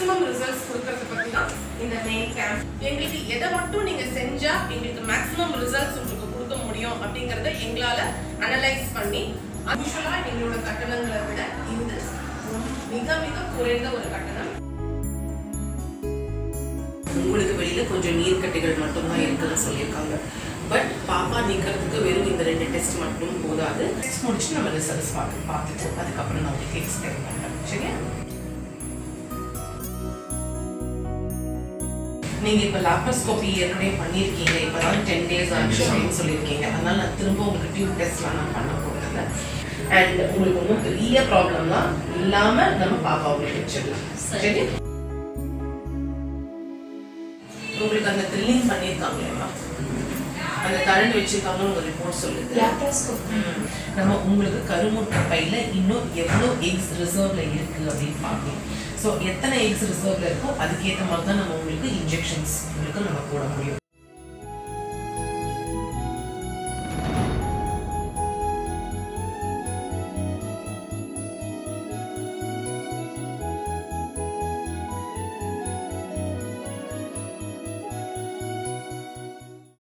Maximum results கொடுக்கறத பத்தி தான் இந்த மெயின் கேம்ப் எங்களுக்கு எதை மட்டும் நீங்க செஞ்சா எங்களுக்கு மேக்ஸிமம் ரிசல்ட்ஸ் உங்களுக்கு கொடுக்க முடியும் அப்படிங்கறத எங்களால அனலைஸ் பண்ணி யூஸ்வலா எங்களோட கட்டணங்களை விட இது மிக மிக குறைந்த ஒரு கட்டணம் உங்களுக்கு வெளியில கொஞ்சம் நீர்க்கட்டிகள் மட்டும்தான் இருக்குன்னு சொல்லியிருக்காங்க பட் பாப்பா நீக்கிறதுக்கு வெறும் இந்த ரெண்டு டெஸ்ட் மட்டும் போதாது டெஸ்ட் முடிச்சு நம்ம ரிசல்ட்ஸ் பார்த்து பார்த்துட்டு அதுக்கப்புறம் நான் உங்களுக்கு எக்ஸ்பிளைன் பண்ணுறேன் சரியா நீங்க இப்ப லாப்ரோஸ்கோபி ஏற்கனவே பண்ணியிருக்கீங்க இப்பதான் டென் டேஸ் ஆச்சு அப்படின்னு சொல்லியிருக்கீங்க அதனால நான் திரும்ப உங்களுக்கு டியூப் டெஸ்ட்லாம் நான் பண்ண போறதில்ல அண்ட் உங்களுக்கு ஒன்றும் பெரிய ப்ராப்ளம்லாம் இல்லாம நம்ம பாப்பா உங்களுக்கு வச்சிடலாம் சரி உங்களுக்கு அந்த த்ரில்லிங் பண்ணியிருக்காங்களேம்மா அந்த கரண்ட் வச்சிருக்காங்கன்னு உங்க ரிப்போர்ட் சொல்லுது ம். நம்ம உங்களுக்கு கருமுட்டை பையில இன்னும் எவ்வளோ எக்ஸ் ரிசர்வ்ல இருக்கு அப்படின்னு பார்க்கணும் ஸோ எத்தனை எக்ஸ் ரிசர்வ்ல இருக்கோ அதுக்கேற்ற மாதிரி தான் நம்ம உங்களுக்கு இன்ஜெக்ஷன்ஸ் உங்களுக்கு நம்ம போட முடியும்